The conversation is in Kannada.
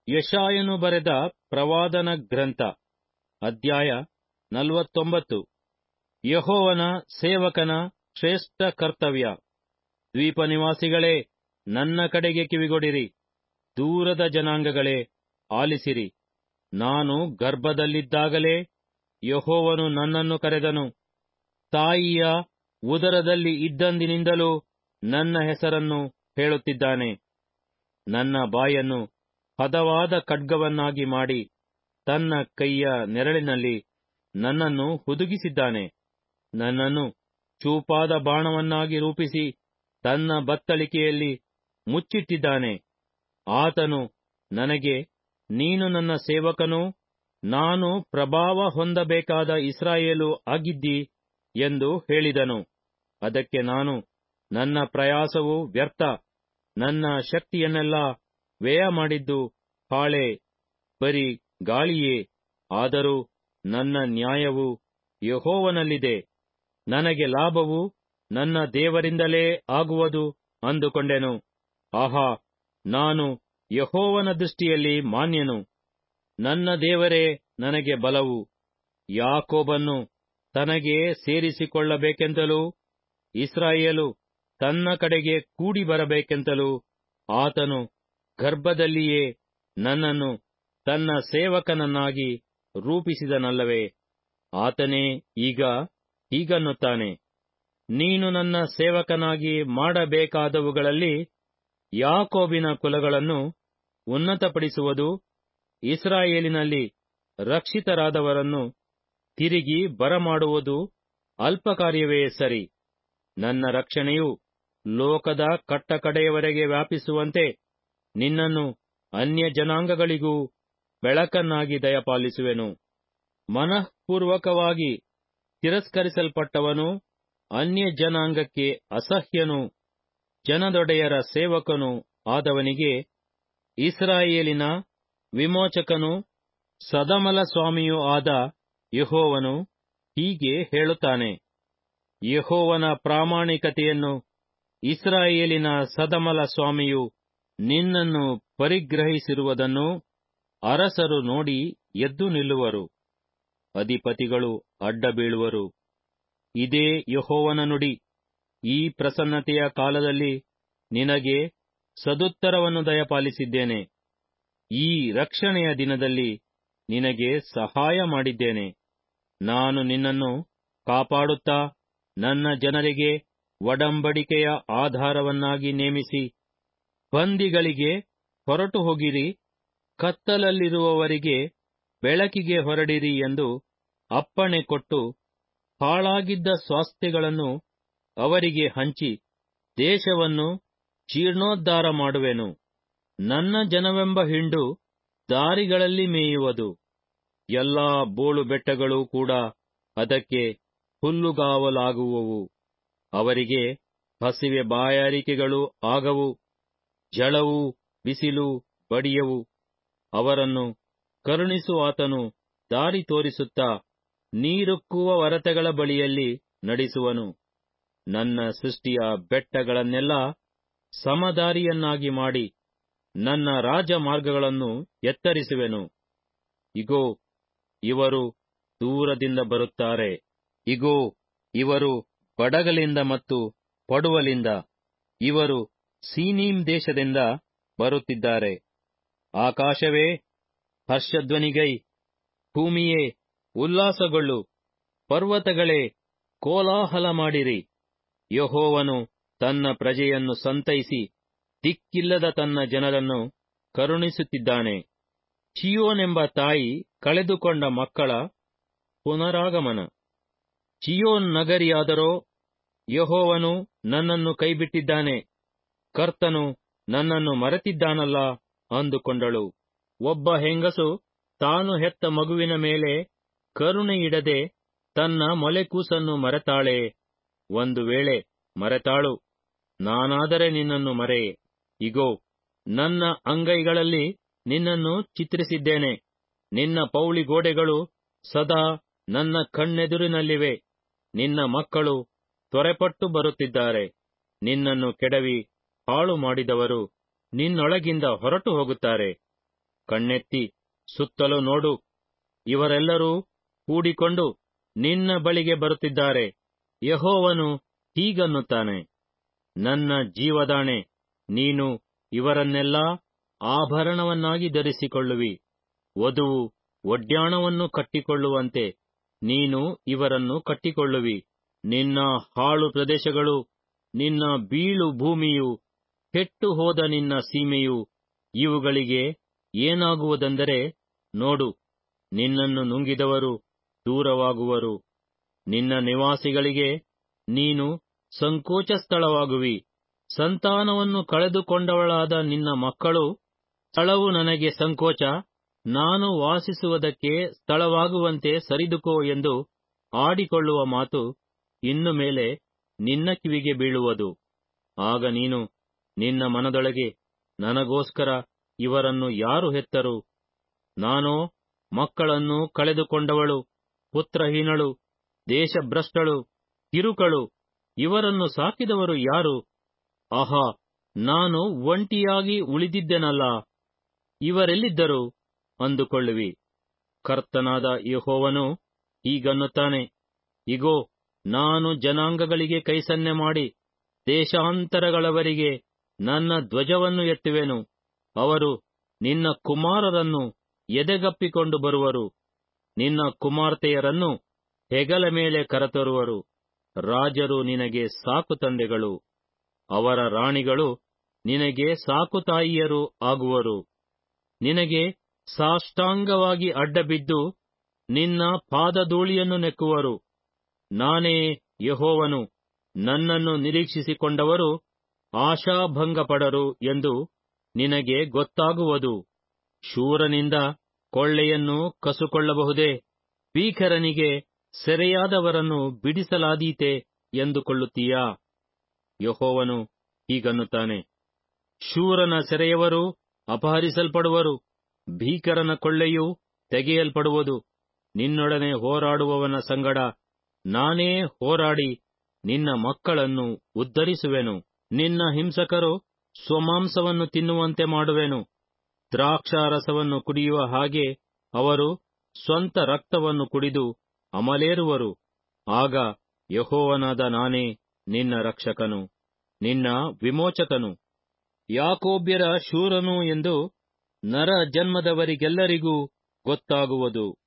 ಯಶಾಯನು ಬರೆದ ಪ್ರವಾದನ ಗ್ರಂಥ ಅಧ್ಯಾಯ ನಲವತ್ತೊಂಬತ್ತು ಯಹೋವನ ಸೇವಕನ ಶ್ರೇಷ್ಠ ಕರ್ತವ್ಯ ದ್ವೀಪ ನಿವಾಸಿಗಳೇ ನನ್ನ ಕಡೆಗೆ ಕಿವಿಗೊಡಿರಿ ದೂರದ ಜನಾಂಗಗಳೇ ಆಲಿಸಿರಿ ನಾನು ಗರ್ಭದಲ್ಲಿದ್ದಾಗಲೇ ಯಹೋವನು ನನ್ನನ್ನು ಕರೆದನು ತಾಯಿಯ ಉದರದಲ್ಲಿ ಇದ್ದಂದಿನಿಂದಲೂ ನನ್ನ ಹೆಸರನ್ನು ಹೇಳುತ್ತಿದ್ದಾನೆ ನನ್ನ ಬಾಯನ್ನು ಹದವಾದ ಖಡ್ಗವನ್ನಾಗಿ ಮಾಡಿ ತನ್ನ ಕೈಯ ನೆರಳಿನಲ್ಲಿ ನನ್ನನ್ನು ಹುದುಗಿಸಿದ್ದಾನೆ ನನ್ನನ್ನು ಚೂಪಾದ ಬಾಣವನ್ನಾಗಿ ರೂಪಿಸಿ ತನ್ನ ಬತ್ತಳಿಕೆಯಲ್ಲಿ ಮುಚ್ಚಿಟ್ಟಿದ್ದಾನೆ ಆತನು ನನಗೆ ನೀನು ನನ್ನ ಸೇವಕನೂ ನಾನು ಪ್ರಭಾವ ಹೊಂದಬೇಕಾದ ಇಸ್ರಾಯೇಲು ಆಗಿದ್ದಿ ಎಂದು ಹೇಳಿದನು ಅದಕ್ಕೆ ನಾನು ನನ್ನ ಪ್ರಯಾಸವು ವ್ಯರ್ಥ ನನ್ನ ಶಕ್ತಿಯನ್ನೆಲ್ಲ ವ್ಯಯ ಮಾಡಿದ್ದು ಹಾಳೆ ಬರಿ ಗಾಳಿಯೇ ಆದರೂ ನನ್ನ ನ್ಯಾಯವು ಯಹೋವನಲ್ಲಿದೆ ನನಗೆ ಲಾಭವು ನನ್ನ ದೇವರಿಂದಲೇ ಆಗುವುದು ಅಂದುಕೊಂಡೆನು ಆಹಾ ನಾನು ಯಹೋವನ ದೃಷ್ಟಿಯಲ್ಲಿ ಮಾನ್ಯನು ನನ್ನ ದೇವರೇ ನನಗೆ ಬಲವು ಯಾಕೋಬನ್ನು ತನಗೆ ಸೇರಿಸಿಕೊಳ್ಳಬೇಕೆಂತಲೂ ಇಸ್ರಾಯೇಲು ತನ್ನ ಕಡೆಗೆ ಕೂಡಿ ಬರಬೇಕೆಂತಲೂ ಆತನು ಗರ್ಭದಲ್ಲಿಯೇ ನನ್ನನ್ನು ತನ್ನ ಸೇವಕನನ್ನಾಗಿ ರೂಪಿಸಿದನಲ್ಲವೇ ಆತನೇ ಈಗ ಹೀಗನ್ನುತ್ತಾನೆ ನೀನು ನನ್ನ ಸೇವಕನಾಗಿ ಮಾಡಬೇಕಾದವುಗಳಲ್ಲಿ ಯಾಕೋಬಿನ ಕುಲಗಳನ್ನು ಉನ್ನತಪಡಿಸುವುದು ಇಸ್ರಾಯೇಲಿನಲ್ಲಿ ರಕ್ಷಿತರಾದವರನ್ನು ತಿರುಗಿ ಬರಮಾಡುವುದು ಅಲ್ಪ ಕಾರ್ಯವೇ ಸರಿ ನನ್ನ ರಕ್ಷಣೆಯು ಲೋಕದ ಕಟ್ಟಕಡೆಯವರೆಗೆ ವ್ಯಾಪಿಸುವಂತೆ ನಿನ್ನನ್ನು ಅನ್ಯ ಜನಾಂಗಗಳಿಗೂ ಬೆಳಕನ್ನಾಗಿ ದಯಪಾಲಿಸುವೆನು ಮನಃಪೂರ್ವಕವಾಗಿ ತಿರಸ್ಕರಿಸಲ್ಪಟ್ಟವನು ಅನ್ಯ ಜನಾಂಗಕ್ಕೆ ಅಸಹ್ಯನು ಜನದೊಡೆಯರ ಸೇವಕನು ಆದವನಿಗೆ ಇಸ್ರಾಯೇಲಿನ ವಿಮೋಚಕನು ಸದಮಲ ಸ್ವಾಮಿಯೂ ಆದ ಯಹೋವನು ಹೀಗೆ ಹೇಳುತ್ತಾನೆ ಯಹೋವನ ಪ್ರಾಮಾಣಿಕತೆಯನ್ನು ಇಸ್ರಾಯೇಲಿನ ಸದಮಲ ಸ್ವಾಮಿಯು ನಿನ್ನನ್ನು ಪರಿಗ್ರಹಿಸಿರುವುದನ್ನು ಅರಸರು ನೋಡಿ ಎದ್ದು ನಿಲ್ಲುವರು ಅಧಿಪತಿಗಳು ಅಡ್ಡ ಬೀಳುವರು ಇದೇ ಯಹೋವನ ನುಡಿ ಈ ಪ್ರಸನ್ನತೆಯ ಕಾಲದಲ್ಲಿ ನಿನಗೆ ಸದುತ್ತರವನ್ನು ದಯಪಾಲಿಸಿದ್ದೇನೆ ಈ ರಕ್ಷಣೆಯ ದಿನದಲ್ಲಿ ನಿನಗೆ ಸಹಾಯ ಮಾಡಿದ್ದೇನೆ ನಾನು ನಿನ್ನನ್ನು ಕಾಪಾಡುತ್ತಾ ನನ್ನ ಜನರಿಗೆ ಒಡಂಬಡಿಕೆಯ ಆಧಾರವನ್ನಾಗಿ ನೇಮಿಸಿ ಬಂದಿಗಳಿಗೆ ಹೊರಟು ಹೋಗಿರಿ ಕತ್ತಲಲ್ಲಿರುವವರಿಗೆ ಬೆಳಕಿಗೆ ಹೊರಡಿರಿ ಎಂದು ಅಪ್ಪಣೆ ಕೊಟ್ಟು ಹಾಳಾಗಿದ್ದ ಸ್ವಾಸ್ಥ್ಯಗಳನ್ನು ಅವರಿಗೆ ಹಂಚಿ ದೇಶವನ್ನು ಜೀರ್ಣೋದ್ಧಾರ ಮಾಡುವೆನು ನನ್ನ ಜನವೆಂಬ ಹಿಂಡು ದಾರಿಗಳಲ್ಲಿ ಮೇಯುವುದು ಎಲ್ಲಾ ಬೋಳು ಬೆಟ್ಟಗಳು ಕೂಡ ಅದಕ್ಕೆ ಹುಲ್ಲುಗಾವಲಾಗುವವು ಅವರಿಗೆ ಹಸಿವೆ ಬಾಯಾರಿಕೆಗಳು ಆಗವು ಜಳವು ಬಿಸಿಲು ಬಡಿಯವು ಅವರನ್ನು ಕರುಣಿಸುವಾತನು ದಾರಿ ತೋರಿಸುತ್ತಾ ನೀರುಕ್ಕುವ ವರತೆಗಳ ಬಳಿಯಲ್ಲಿ ನಡೆಸುವನು ನನ್ನ ಸೃಷ್ಟಿಯ ಬೆಟ್ಟಗಳನ್ನೆಲ್ಲ ಸಮದಾರಿಯನ್ನಾಗಿ ಮಾಡಿ ನನ್ನ ರಾಜಮಾರ್ಗಗಳನ್ನು ಎತ್ತರಿಸುವೆನು ಇಗೋ ಇವರು ದೂರದಿಂದ ಬರುತ್ತಾರೆ ಇಗೋ ಇವರು ಬಡಗಲಿಂದ ಮತ್ತು ಪಡುವಲಿಂದ ಇವರು ಸೀನೀಮ್ ದೇಶದಿಂದ ಬರುತ್ತಿದ್ದಾರೆ ಆಕಾಶವೇ ಹರ್ಷಧ್ವನಿಗೈ ಭೂಮಿಯೇ ಉಲ್ಲಾಸಗೊಳ್ಳು ಪರ್ವತಗಳೇ ಕೋಲಾಹಲ ಮಾಡಿರಿ ಯಹೋವನು ತನ್ನ ಪ್ರಜೆಯನ್ನು ಸಂತೈಸಿ ದಿಕ್ಕಿಲ್ಲದ ತನ್ನ ಜನರನ್ನು ಕರುಣಿಸುತ್ತಿದ್ದಾನೆ ಚಿಯೋನೆಂಬ ತಾಯಿ ಕಳೆದುಕೊಂಡ ಮಕ್ಕಳ ಪುನರಾಗಮನ ಚಿಯೋನ್ ನಗರಿಯಾದರೋ ಯಹೋವನು ನನ್ನನ್ನು ಕೈಬಿಟ್ಟಿದ್ದಾನೆ ಕರ್ತನು ನನ್ನನ್ನು ಮರೆತಿದ್ದಾನಲ್ಲ ಅಂದುಕೊಂಡಳು ಒಬ್ಬ ಹೆಂಗಸು ತಾನು ಹೆತ್ತ ಮಗುವಿನ ಮೇಲೆ ಕರುಣೆಯಿಡದೆ ತನ್ನ ಮೊಲೆಕೂಸನ್ನು ಮರೆತಾಳೆ ಒಂದು ವೇಳೆ ಮರೆತಾಳು ನಾನಾದರೆ ನಿನ್ನನ್ನು ಮರೆಯೆ ಇಗೋ ನನ್ನ ಅಂಗೈಗಳಲ್ಲಿ ನಿನ್ನನ್ನು ಚಿತ್ರಿಸಿದ್ದೇನೆ ನಿನ್ನ ಪೌಳಿ ಗೋಡೆಗಳು ಸದಾ ನನ್ನ ಕಣ್ಣೆದುರಿನಲ್ಲಿವೆ ನಿನ್ನ ಮಕ್ಕಳು ತ್ವರೆಪಟ್ಟು ಬರುತ್ತಿದ್ದಾರೆ ನಿನ್ನನ್ನು ಕೆಡವಿ ಹಾಳು ಮಾಡಿದವರು ನಿನ್ನೊಳಗಿಂದ ಹೊರಟು ಹೋಗುತ್ತಾರೆ ಕಣ್ಣೆತ್ತಿ ಸುತ್ತಲೂ ನೋಡು ಇವರೆಲ್ಲರೂ ಕೂಡಿಕೊಂಡು ನಿನ್ನ ಬಳಿಗೆ ಬರುತ್ತಿದ್ದಾರೆ ಯಹೋವನು ಹೀಗನ್ನುತ್ತಾನೆ ನನ್ನ ಜೀವದಾಣೆ ನೀನು ಇವರನ್ನೆಲ್ಲಾ ಆಭರಣವನ್ನಾಗಿ ಧರಿಸಿಕೊಳ್ಳುವಿ ವಧುವು ಒಡ್ಯಾಣವನ್ನು ಕಟ್ಟಿಕೊಳ್ಳುವಂತೆ ನೀನು ಇವರನ್ನು ಕಟ್ಟಿಕೊಳ್ಳುವಿ ನಿನ್ನ ಹಾಳು ಪ್ರದೇಶಗಳು ನಿನ್ನ ಬೀಳು ಭೂಮಿಯು ಕೆಟ್ಟು ಹೋದ ನಿನ್ನ ಸೀಮೆಯು ಇವುಗಳಿಗೆ ಏನಾಗುವುದೆಂದರೆ ನೋಡು ನಿನ್ನನ್ನು ನುಂಗಿದವರು ದೂರವಾಗುವರು ನಿನ್ನ ನಿವಾಸಿಗಳಿಗೆ ನೀನು ಸಂಕೋಚ ಸ್ಥಳವಾಗುವಿ ಸಂತಾನವನ್ನು ಕಳೆದುಕೊಂಡವಳಾದ ನಿನ್ನ ಮಕ್ಕಳು ಸ್ಥಳವು ನನಗೆ ಸಂಕೋಚ ನಾನು ವಾಸಿಸುವುದಕ್ಕೆ ಸ್ಥಳವಾಗುವಂತೆ ಸರಿದುಕೋ ಎಂದು ಆಡಿಕೊಳ್ಳುವ ಮಾತು ಇನ್ನು ಮೇಲೆ ನಿನ್ನ ಕಿವಿಗೆ ಬೀಳುವುದು ಆಗ ನೀನು ನಿನ್ನ ಮನದೊಳಗೆ ನನಗೋಸ್ಕರ ಇವರನ್ನು ಯಾರು ಹೆತ್ತರು ನಾನೋ ಮಕ್ಕಳನ್ನು ಕಳೆದುಕೊಂಡವಳು ಪುತ್ರಹೀನಳು ದೇಶಭ್ರಷ್ಟಳು ಕಿರುಕಳು ಇವರನ್ನು ಸಾಕಿದವರು ಯಾರು ಆಹಾ ನಾನು ಒಂಟಿಯಾಗಿ ಉಳಿದಿದ್ದೆನಲ್ಲ ಇವರೆಲ್ಲಿದ್ದರು ಅಂದುಕೊಳ್ಳುವಿ ಕರ್ತನಾದ ಯಹೋವನು ಹೀಗನ್ನುತ್ತಾನೆ ಇಗೋ ನಾನು ಜನಾಂಗಗಳಿಗೆ ಕೈಸನ್ನೆ ಮಾಡಿ ದೇಶಾಂತರಗಳವರಿಗೆ ನನ್ನ ಧ್ವಜವನ್ನು ಎತ್ತುವೆನು ಅವರು ನಿನ್ನ ಕುಮಾರರನ್ನು ಎದೆಗಪ್ಪಿಕೊಂಡು ಬರುವರು ನಿನ್ನ ಕುಮಾರ್ತೆಯರನ್ನು ಹೆಗಲ ಮೇಲೆ ಕರೆತರುವರು ರಾಜರು ನಿನಗೆ ಸಾಕು ತಂದೆಗಳು ಅವರ ರಾಣಿಗಳು ನಿನಗೆ ಸಾಕು ತಾಯಿಯರು ಆಗುವರು ನಿನಗೆ ಸಾಷ್ಟಾಂಗವಾಗಿ ಅಡ್ಡಬಿದ್ದು ನಿನ್ನ ಪಾದಧೂಳಿಯನ್ನು ನೆಕ್ಕುವರು ನಾನೇ ಯಹೋವನು ನನ್ನನ್ನು ನಿರೀಕ್ಷಿಸಿಕೊಂಡವರು ಆಶಾಭಂಗಪಡರು ಎಂದು ನಿನಗೆ ಗೊತ್ತಾಗುವುದು ಶೂರನಿಂದ ಕೊಳ್ಳೆಯನ್ನು ಕಸುಕೊಳ್ಳಬಹುದೇ ಭೀಕರನಿಗೆ ಸೆರೆಯಾದವರನ್ನು ಬಿಡಿಸಲಾದೀತೆ ಎಂದುಕೊಳ್ಳುತ್ತೀಯಾ ಯಹೋವನು ಹೀಗನ್ನುತ್ತಾನೆ ಶೂರನ ಸೆರೆಯವರು ಅಪಹರಿಸಲ್ಪಡುವರು ಭೀಕರನ ಕೊಳ್ಳೆಯೂ ತೆಗೆಯಲ್ಪಡುವುದು ನಿನ್ನೊಡನೆ ಹೋರಾಡುವವನ ಸಂಗಡ ನಾನೇ ಹೋರಾಡಿ ನಿನ್ನ ಮಕ್ಕಳನ್ನು ಉದ್ಧರಿಸುವೆನು ನಿನ್ನ ಹಿಂಸಕರು ಸ್ವಮಾಂಸವನ್ನು ತಿನ್ನುವಂತೆ ಮಾಡುವೆನು ದ್ರಾಕ್ಷಾರಸವನ್ನು ಕುಡಿಯುವ ಹಾಗೆ ಅವರು ಸ್ವಂತ ರಕ್ತವನ್ನು ಕುಡಿದು ಅಮಲೇರುವರು ಆಗ ಯಹೋವನಾದ ನಾನೇ ನಿನ್ನ ರಕ್ಷಕನು ನಿನ್ನ ವಿಮೋಚಕನು ಯಾಕೋಬ್ಯರ ಶೂರನು ಎಂದು ನರ ಜನ್ಮದವರಿಗೆಲ್ಲರಿಗೂ ಗೊತ್ತಾಗುವುದು